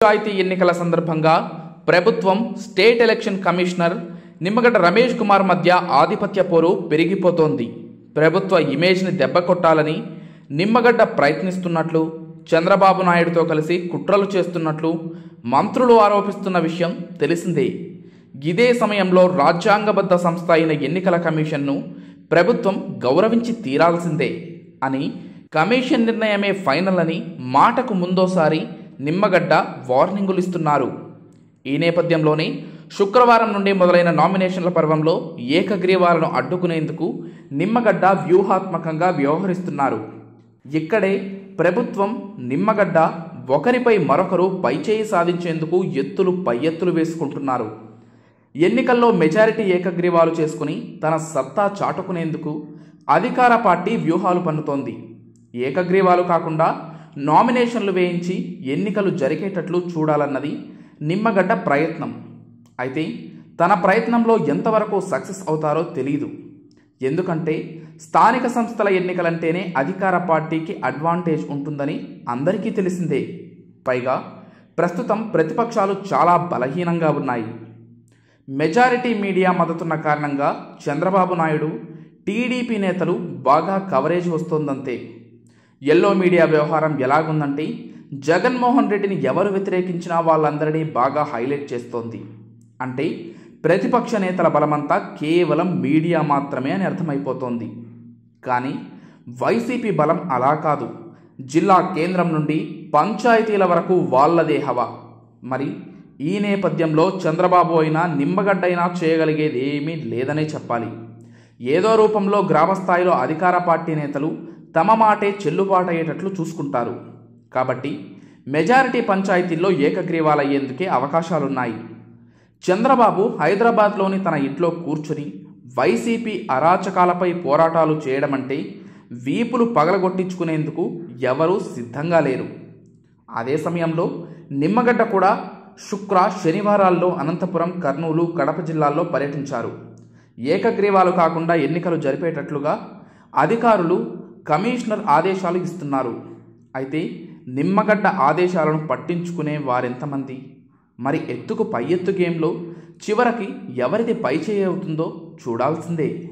పంచాయతీ ఎన్నికల సందర్భంగా ప్రభుత్వం state election commissioner Nimmagadda Ramesh Kumar మధ్య ఆధిపత్య పోరు పెరిగిపోతోంది ప్రభుత్వ ఇమేజ్ని దెబ్బకొట్టాలని నిమ్మగడ్డ ప్రయత్నిస్తున్నట్లు చంద్రబాబు నాయుడుతో కలిసి కుట్రలు చేస్తున్నట్లు మంత్రులు ఆరోపిస్తున్న విషయం తెలిసిందే ఇదే సమయంలో రాజ్యాంగబద్ధ సంస్థ అయిన ఎన్నికల కమిషన్ను ప్రభుత్వం గౌరవించి తీరాల్సిందే అని కమిషన్ నిర్ణయమే ఫైనల్ అని మాటకు ముందోసారి నిమ్మగడ్డ వార్నింగులు ఇస్తున్నారు ఈ నేపథ్యంలోనే శుక్రవారం నుండి మొదలైన నామినేషన్ల పర్వంలో ఏకగ్రీవాలను అడ్డుకునేందుకు నిమ్మగడ్డ వ్యూహాత్మకంగా వ్యవహరిస్తున్నారు ఇక్కడే ప్రభుత్వం నిమ్మగడ్డ ఒకరిపై మరొకరు పైచేయి సాధించేందుకు ఎత్తులు పై ఎత్తులు వేసుకుంటున్నారు ఎన్నికల్లో మెజారిటీ ఏకగ్రీవాలు చేసుకుని తన సత్తా చాటుకునేందుకు అధికార పార్టీ వ్యూహాలు పన్నుతోంది ఏకగ్రీవాలు కాకుండా నామినేషన్లు వేయించి ఎన్నికలు జరిగేటట్లు చూడాలన్నది నిమ్మగడ్డ ప్రయత్నం అయితే తన ప్రయత్నంలో ఎంతవరకు సక్సెస్ అవుతారో తెలియదు ఎందుకంటే స్థానిక సంస్థల ఎన్నికలంటేనే అధికార పార్టీకి అడ్వాంటేజ్ ఉంటుందని అందరికీ తెలిసిందే పైగా ప్రస్తుతం ప్రతిపక్షాలు చాలా బలహీనంగా ఉన్నాయి మెజారిటీ మీడియా మద్దతున్న కారణంగా చంద్రబాబు నాయుడు టీడీపీ నేతలు బాగా కవరేజ్ వస్తోందంతే ఎల్లో మీడియా వ్యవహారం ఎలాగుందంటే జగన్మోహన్ రెడ్డిని ఎవరు వ్యతిరేకించినా వాళ్ళందరినీ బాగా హైలైట్ చేస్తోంది అంటే ప్రతిపక్ష నేతల బలమంతా కేవలం మీడియా మాత్రమే అని అర్థమైపోతోంది కానీ వైసీపీ బలం అలా కాదు జిల్లా కేంద్రం నుండి పంచాయతీల వరకు వాళ్ళదే హవా మరి ఈ నేపథ్యంలో చంద్రబాబు అయినా నిమ్మగడ్డైనా చేయగలిగేది ఏమీ లేదనే చెప్పాలి ఏదో రూపంలో గ్రామస్థాయిలో అధికార పార్టీ నేతలు తమ మాటే చెల్లుబాటయ్యేటట్లు చూసుకుంటారు కాబట్టి మెజారిటీ పంచాయతీల్లో ఏకగ్రీవాలయ్యేందుకే అవకాశాలున్నాయి చంద్రబాబు హైదరాబాద్లోని తన ఇంట్లో కూర్చుని వైసీపీ అరాచకాలపై పోరాటాలు చేయడమంటే వీపులు పగలగొట్టించుకునేందుకు ఎవరూ సిద్ధంగా లేరు అదే సమయంలో నిమ్మగడ్డ కూడా శుక్ర శనివారాల్లో అనంతపురం కర్నూలు కడప జిల్లాల్లో పర్యటించారు ఏకగ్రీవాలు కాకుండా ఎన్నికలు జరిపేటట్లుగా అధికారులు కమిషనర్ ఆదేశాలు ఇస్తున్నారు అయితే నిమ్మగడ్డ ఆదేశాలను పట్టించుకునే వారెంతమంది మరి ఎత్తుకు పై ఎత్తు గేమ్లో చివరికి ఎవరిది పై చేయి అవుతుందో చూడాల్సిందే